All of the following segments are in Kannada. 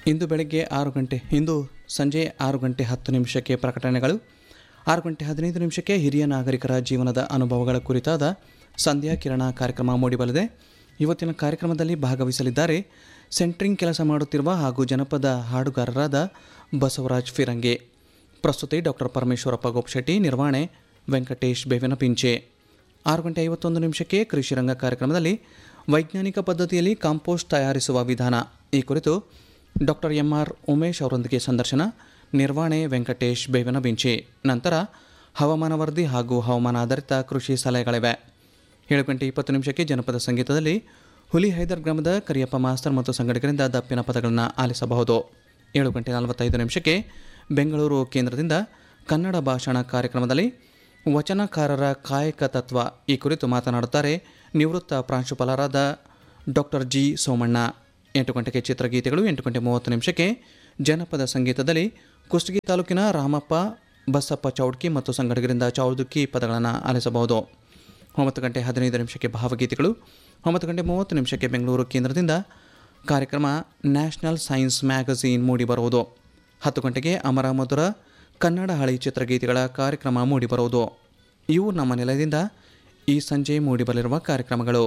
ಇಂದು ಬೆಳಗ್ಗೆ ಆರು ಗಂಟೆ ಇಂದು ಸಂಜೆ ಆರು ಗಂಟೆ ಹತ್ತು ನಿಮಿಷಕ್ಕೆ ಪ್ರಕಟಣೆಗಳು ಆರು ಗಂಟೆ ಹದಿನೈದು ನಿಮಿಷಕ್ಕೆ ಹಿರಿಯ ನಾಗರಿಕರ ಜೀವನದ ಅನುಭವಗಳ ಕುರಿತಾದ ಸಂಧ್ಯಾ ಕಿರಣ ಕಾರ್ಯಕ್ರಮ ಮೂಡಿಬರಲಿದೆ ಇವತ್ತಿನ ಕಾರ್ಯಕ್ರಮದಲ್ಲಿ ಭಾಗವಹಿಸಲಿದ್ದಾರೆ ಸೆಂಟ್ರಿಂಗ್ ಕೆಲಸ ಮಾಡುತ್ತಿರುವ ಹಾಗೂ ಜನಪದ ಹಾಡುಗಾರರಾದ ಬಸವರಾಜ್ ಫಿರಂಗೆ ಪ್ರಸ್ತುತಿ ಡಾಕ್ಟರ್ ಪರಮೇಶ್ವರಪ್ಪ ಗೋಪಶೆಟ್ಟಿ ನಿರ್ವಹಣೆ ವೆಂಕಟೇಶ್ ಬೇವಿನ ಪಿಂಚೆ ಆರು ಗಂಟೆ ಐವತ್ತೊಂದು ನಿಮಿಷಕ್ಕೆ ಕೃಷಿ ರಂಗ ಕಾರ್ಯಕ್ರಮದಲ್ಲಿ ವೈಜ್ಞಾನಿಕ ಪದ್ಧತಿಯಲ್ಲಿ ಕಾಂಪೋಸ್ಟ್ ತಯಾರಿಸುವ ವಿಧಾನ ಈ ಕುರಿತು ಡಾಕ್ಟರ್ ಎಂ ಆರ್ ಉಮೇಶ್ ಅವರೊಂದಿಗೆ ಸಂದರ್ಶನ ನಿರ್ವಹಣೆ ವೆಂಕಟೇಶ್ ಬೇವಿನ ಬಿಂಚಿ ನಂತರ ಹವಾಮಾನ ವರದಿ ಹಾಗೂ ಹವಾಮಾನ ಆಧಾರಿತ ಕೃಷಿ ಸಲಹೆಗಳಿವೆ ಏಳು ಗಂಟೆ ಇಪ್ಪತ್ತು ನಿಮಿಷಕ್ಕೆ ಜನಪದ ಸಂಗೀತದಲ್ಲಿ ಹುಲಿ ಹೈದರ್ ಗ್ರಾಮದ ಕರಿಯಪ್ಪ ಮಾಸ್ತರ್ ಮತ್ತು ಸಂಘಟಕರಿಂದ ದಪ್ಪಿನ ಪದಗಳನ್ನು ಆಲಿಸಬಹುದು ಏಳು ಗಂಟೆ ನಲವತ್ತೈದು ನಿಮಿಷಕ್ಕೆ ಬೆಂಗಳೂರು ಕೇಂದ್ರದಿಂದ ಕನ್ನಡ ಭಾಷಣ ಕಾರ್ಯಕ್ರಮದಲ್ಲಿ ವಚನಕಾರರ ಕಾಯಕ ತತ್ವ ಈ ಕುರಿತು ಮಾತನಾಡುತ್ತಾರೆ ನಿವೃತ್ತ ಪ್ರಾಂಶುಪಾಲರಾದ ಡಾಕ್ಟರ್ ಜಿ ಸೋಮಣ್ಣ ಎಂಟು ಗಂಟೆಗೆ ಚಿತ್ರಗೀತೆಗಳು ಎಂಟು ಗಂಟೆ ಮೂವತ್ತು ನಿಮಿಷಕ್ಕೆ ಜನಪದ ಸಂಗೀತದಲ್ಲಿ ಕುಷ್ಟಗಿ ತಾಲೂಕಿನ ರಾಮಪ್ಪ ಬಸಪ್ಪ ಚೌಡ್ಕಿ ಮತ್ತು ಸಂಘಟಕರಿಂದ ಚೌದುಕ್ಕಿ ಪದಗಳನ್ನು ಆಲಿಸಬಹುದು ಒಂಬತ್ತು ಗಂಟೆ ಹದಿನೈದು ನಿಮಿಷಕ್ಕೆ ಭಾವಗೀತೆಗಳು ಒಂಬತ್ತು ಗಂಟೆ ಮೂವತ್ತು ನಿಮಿಷಕ್ಕೆ ಬೆಂಗಳೂರು ಕೇಂದ್ರದಿಂದ ಕಾರ್ಯಕ್ರಮ ನ್ಯಾಷನಲ್ ಸೈನ್ಸ್ ಮ್ಯಾಗಝೀನ್ ಮೂಡಿಬರುವುದು ಹತ್ತು ಗಂಟೆಗೆ ಅಮರ ಮಧುರ ಕನ್ನಡ ಹಳಿ ಚಿತ್ರಗೀತೆಗಳ ಕಾರ್ಯಕ್ರಮ ಮೂಡಿಬರುವುದು ಇವು ನಮ್ಮ ನೆಲದಿಂದ ಈ ಸಂಜೆ ಮೂಡಿಬರಲಿರುವ ಕಾರ್ಯಕ್ರಮಗಳು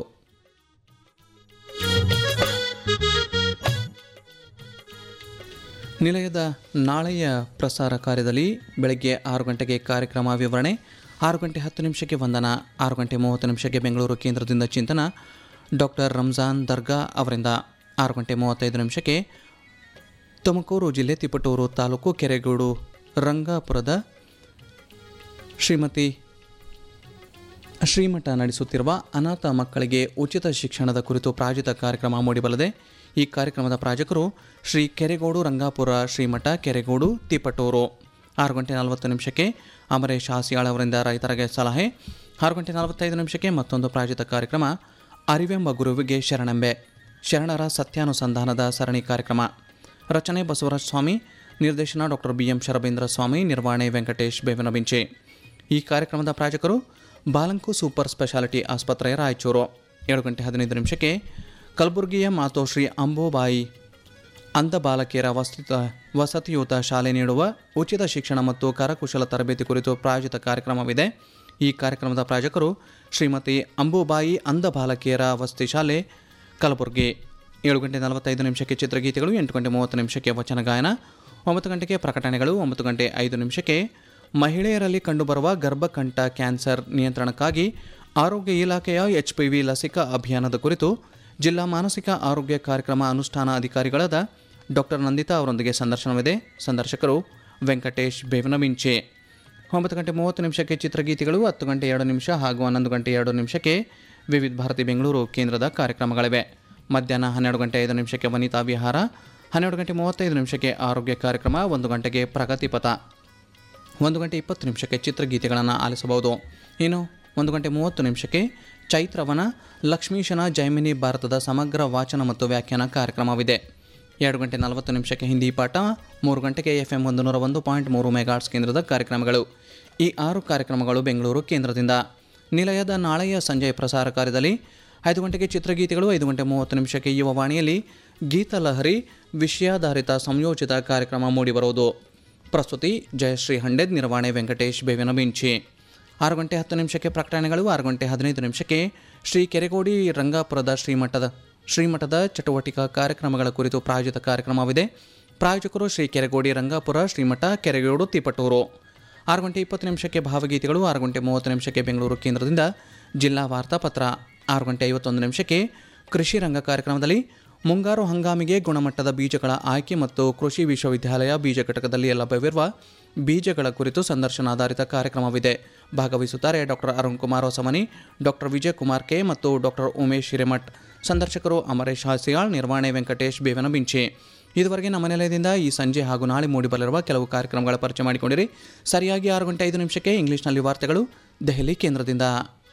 ನಿಲಯದ ನಾಳೆಯ ಪ್ರಸಾರ ಕಾರ್ಯದಲ್ಲಿ ಬೆಳಗ್ಗೆ ಆರು ಗಂಟೆಗೆ ಕಾರ್ಯಕ್ರಮ ವಿವರಣೆ ಆರು ಗಂಟೆ ಹತ್ತು ನಿಮಿಷಕ್ಕೆ ವಂದನ ಆರು ಗಂಟೆ ಮೂವತ್ತು ನಿಮಿಷಕ್ಕೆ ಬೆಂಗಳೂರು ಕೇಂದ್ರದಿಂದ ಚಿಂತನ ಡಾಕ್ಟರ್ ರಂಜಾನ್ ದರ್ಗಾ ಅವರಿಂದ ಆರು ಗಂಟೆ ಮೂವತ್ತೈದು ನಿಮಿಷಕ್ಕೆ ತುಮಕೂರು ಜಿಲ್ಲೆ ತಿಪಟೂರು ತಾಲೂಕು ಕೆರೆಗೋಡು ರಂಗಾಪುರದ ಶ್ರೀಮತಿ ಶ್ರೀಮಠ ನಡೆಸುತ್ತಿರುವ ಅನಾಥ ಮಕ್ಕಳಿಗೆ ಉಚಿತ ಶಿಕ್ಷಣದ ಕುರಿತು ಪ್ರಾಯೋಜಿತ ಕಾರ್ಯಕ್ರಮ ಮೂಡಿಬಲ್ಲದೆ ಈ ಕಾರ್ಯಕ್ರಮದ ಪ್ರಾಯೋಜಕರು ಶ್ರೀ ಕೆರೆಗೋಡು ರಂಗಾಪುರ ಶ್ರೀಮಠ ಕೆರೆಗೋಡು ತಿಪಟೂರು ಆರು ಗಂಟೆ ನಲವತ್ತು ನಿಮಿಷಕ್ಕೆ ಅಮರೇಶ್ ಹಾಸಿಯಾಳ್ ಅವರಿಂದ ರೈತರಿಗೆ ಸಲಹೆ ಆರು ಗಂಟೆ ನಲವತ್ತೈದು ನಿಮಿಷಕ್ಕೆ ಮತ್ತೊಂದು ಪ್ರಾಯೋಜಿತ ಕಾರ್ಯಕ್ರಮ ಅರಿವೆಂಬ ಗುರುವಿಗೆ ಶರಣೆಂಬೆ ಶರಣರ ಸತ್ಯಾನುಸಂಧಾನದ ಸರಣಿ ಕಾರ್ಯಕ್ರಮ ರಚನೆ ಬಸವರಾಜ ಸ್ವಾಮಿ ನಿರ್ದೇಶನ doctor B M Sharabendra Swami ನಿರ್ವಹಣೆ ವೆಂಕಟೇಶ್ ಬೇವನಬಿಂಚೆ ಈ ಕಾರ್ಯಕ್ರಮದ ಪ್ರಾಯೋಜಕರು ಬಾಲಂಕು ಸೂಪರ್ ಸ್ಪೆಷಾಲಿಟಿ ಆಸ್ಪತ್ರೆ ರಾಯಚೂರು ಏಳು ಗಂಟೆ ಹದಿನೈದು ನಿಮಿಷಕ್ಕೆ ಕಲಬುರಗಿಯ ಮಾತೋಶ್ರೀ ಅಂಬೋಬಾಯಿ ಅಂಧ ಬಾಲಕಿಯರ ವಸತಿ ವಸತಿಯುತ ಶಾಲೆ ನೀಡುವ ಉಚಿತ ಶಿಕ್ಷಣ ಮತ್ತು ಕರಕುಶಲ ತರಬೇತಿ ಕುರಿತು ಪ್ರಾಯೋಜಿತ ಕಾರ್ಯಕ್ರಮವಿದೆ ಈ ಕಾರ್ಯಕ್ರಮದ ಪ್ರಾಯೋಜಕರು ಶ್ರೀಮತಿ ಅಂಬುಬಾಯಿ ಅಂಧ ಬಾಲಕಿಯರ ವಸತಿ ಶಾಲೆ ಕಲಬುರಗಿ ಏಳು ಗಂಟೆ ನಲವತ್ತೈದು ನಿಮಿಷಕ್ಕೆ ಚಿತ್ರಗೀತೆಗಳು ಎಂಟು ಗಂಟೆ ಮೂವತ್ತು ನಿಮಿಷಕ್ಕೆ ವಚನ ಗಾಯನ ಒಂಬತ್ತು ಗಂಟೆಗೆ ಪ್ರಕಟಣೆಗಳು ಒಂಬತ್ತು ಗಂಟೆ ಐದು ನಿಮಿಷಕ್ಕೆ ಮಹಿಳೆಯರಲ್ಲಿ ಕಂಡುಬರುವ ಗರ್ಭಕಂಠ ಕ್ಯಾನ್ಸರ್ ನಿಯಂತ್ರಣಕ್ಕಾಗಿ ಆರೋಗ್ಯ ಇಲಾಖೆಯ ಎಚ್ ಪಿ ವಿ ಲಸಿಕಾ ಅಭಿಯಾನದ ಕುರಿತು ಜಿಲ್ಲಾ ಮಾನಸಿಕ ಆರೋಗ್ಯ ಕಾರ್ಯಕ್ರಮ ಅನುಷ್ಠಾನ ಅಧಿಕಾರಿಗಳಾದ ಡಾಕ್ಟರ್ ನಂದಿತಾ ಅವರೊಂದಿಗೆ ಸಂದರ್ಶನವಿದೆ ಸಂದರ್ಶಕರು ವೆಂಕಟೇಶ್ ಬೇವನಮಿಂಚೆ ಒಂಬತ್ತು ಗಂಟೆ ಮೂವತ್ತು ನಿಮಿಷಕ್ಕೆ ಚಿತ್ರಗೀತೆಗಳು ಹತ್ತು ಗಂಟೆ ಎರಡು ನಿಮಿಷ ಹಾಗೂ ಹನ್ನೊಂದು ಗಂಟೆ ಎರಡು ನಿಮಿಷಕ್ಕೆ ವಿವಿಧ ಭಾರತಿ ಬೆಂಗಳೂರು ಕೇಂದ್ರದ ಕಾರ್ಯಕ್ರಮಗಳಿವೆ ಮಧ್ಯಾಹ್ನ ಹನ್ನೆರಡು ಗಂಟೆ ಐದು ನಿಮಿಷಕ್ಕೆ ವನಿತಾ ವಿಹಾರ ಹನ್ನೆರಡು ಗಂಟೆ ಮೂವತ್ತೈದು ನಿಮಿಷಕ್ಕೆ ಆರೋಗ್ಯ ಕಾರ್ಯಕ್ರಮ ಒಂದು ಗಂಟೆಗೆ ಪ್ರಗತಿಪಥ ಒಂದು ಗಂಟೆ ಇಪ್ಪತ್ತು ನಿಮಿಷಕ್ಕೆ ಚಿತ್ರಗೀತೆಗಳನ್ನು ಆಲಿಸಬಹುದು ಇನ್ನು ಒಂದು ಗಂಟೆ ಮೂವತ್ತು ನಿಮಿಷಕ್ಕೆ ಚೈತ್ರವನ ಲಕ್ಷ್ಮೀಶನ ಜೈಮಿನಿ ಭಾರತದ ಸಮಗ್ರ ವಾಚನ ಮತ್ತು ವ್ಯಾಖ್ಯಾನ ಕಾರ್ಯಕ್ರಮವಿದೆ ಎರಡು ಗಂಟೆ ನಲವತ್ತು ನಿಮಿಷಕ್ಕೆ ಹಿಂದಿ ಪಾಠ ಮೂರು ಗಂಟೆಗೆ ಎಫ್ ಎಂ ಒಂದು ನೂರ ಒಂದು ಪಾಯಿಂಟ್ ಮೂರು ಮೆಗಾಟ್ಸ್ ಕೇಂದ್ರದ ಕಾರ್ಯಕ್ರಮಗಳು ಈ ಆರು ಕಾರ್ಯಕ್ರಮಗಳು ಬೆಂಗಳೂರು ಕೇಂದ್ರದಿಂದ ನಿಲಯದ ನಾಳೆಯ ಸಂಜೆ ಪ್ರಸಾರ ಕಾರ್ಯದಲ್ಲಿ ಐದು ಗಂಟೆಗೆ ಚಿತ್ರಗೀತೆಗಳು ಐದು ಗಂಟೆ ಮೂವತ್ತು ನಿಮಿಷಕ್ಕೆ ಯುವವಾಣಿಯಲ್ಲಿ ಗೀತಲಹರಿ ವಿಷಯಾಧಾರಿತ ಸಂಯೋಜಿತ ಕಾರ್ಯಕ್ರಮ ಮೂಡಿಬರುವುದು ಪ್ರಸ್ತುತಿ ಜಯಶ್ರೀ ಹಂಡೆದ್ ನಿರ್ವಹಣೆ ವೆಂಕಟೇಶ್ ಬೇವಿನ ಬಿಂಚಿ ಆರು ಗಂಟೆ ಹತ್ತು ನಿಮಿಷಕ್ಕೆ ಪ್ರಕಟಣೆಗಳು ಆರು ಗಂಟೆ ಹದಿನೈದು ನಿಮಿಷಕ್ಕೆ ಶ್ರೀ ಕೆರೆಗೋಡಿ ರಂಗಾಪುರದ ಶ್ರೀಮಠದ ಶ್ರೀಮಠದ ಚಟುವಟಿಕಾ ಕಾರ್ಯಕ್ರಮಗಳ ಕುರಿತು ಪ್ರಾಯೋಜಿತ ಕಾರ್ಯಕ್ರಮವಿದೆ ಪ್ರಾಯೋಜಕರು ಶ್ರೀ ಕೆರೆಗೋಡಿ ರಂಗಾಪುರ ಶ್ರೀಮಠ ಕೆರೆಗೋಡು ತಿಪಟೂರು ಆರು ಗಂಟೆ ಇಪ್ಪತ್ತು ನಿಮಿಷಕ್ಕೆ ಭಾವಗೀತೆಗಳು ಆರು ಗಂಟೆ ಮೂವತ್ತು ನಿಮಿಷಕ್ಕೆ ಬೆಂಗಳೂರು ಕೇಂದ್ರದಿಂದ ಜಿಲ್ಲಾ ವಾರ್ತಾಪತ್ರ ಆರು ಗಂಟೆ ಐವತ್ತೊಂದು ನಿಮಿಷಕ್ಕೆ ಕೃಷಿ ರಂಗ ಕಾರ್ಯಕ್ರಮದಲ್ಲಿ ಮುಂಗಾರು ಹಂಗಾಮಿಗೆ ಗುಣಮಟ್ಟದ ಬೀಜಗಳ ಆಯ್ಕೆ ಮತ್ತು ಕೃಷಿ ವಿಶ್ವವಿದ್ಯಾಲಯ ಬೀಜ ಘಟಕದಲ್ಲಿ ಲಭ್ಯವಿರುವ ಬೀಜಗಳ ಕುರಿತು ಸಂದರ್ಶನ ಆಧಾರಿತ ಕಾರ್ಯಕ್ರಮವಿದೆ ಭಾಗವಹಿಸುತ್ತಾರೆ doctor Arun Kumar Hosamani doctor Vijay Kumar K ಮತ್ತು ಡಾಕ್ಟರ್ ಉಮೇಶ್ ಹಿರೇಮಠ್ ಸಂದರ್ಶಕರು ಅಮರೇಶ್ ಹಾಸಿಯಾಳ್ ನಿರ್ವಹಣೆ ವೆಂಕಟೇಶ್ ಬೇವನಬಿಂಚಿ ಇದುವರೆಗೆ ನಮ್ಮ ನಿಲಯದಿಂದ ಈ ಸಂಜೆ ಹಾಗೂ ನಾಳೆ ಮೂಡಿಬರಲಿರುವ ಕೆಲವು ಕಾರ್ಯಕ್ರಮಗಳ ಪರಿಚಯ ಮಾಡಿಕೊಂಡಿರಿ ಸರಿಯಾಗಿ ಆರು ಗಂಟೆ ಐದು ನಿಮಿಷಕ್ಕೆ ಇಂಗ್ಲಿಷ್ನಲ್ಲಿ ವಾರ್ತೆಗಳು ದೆಹಲಿ ಕೇಂದ್ರದಿಂದ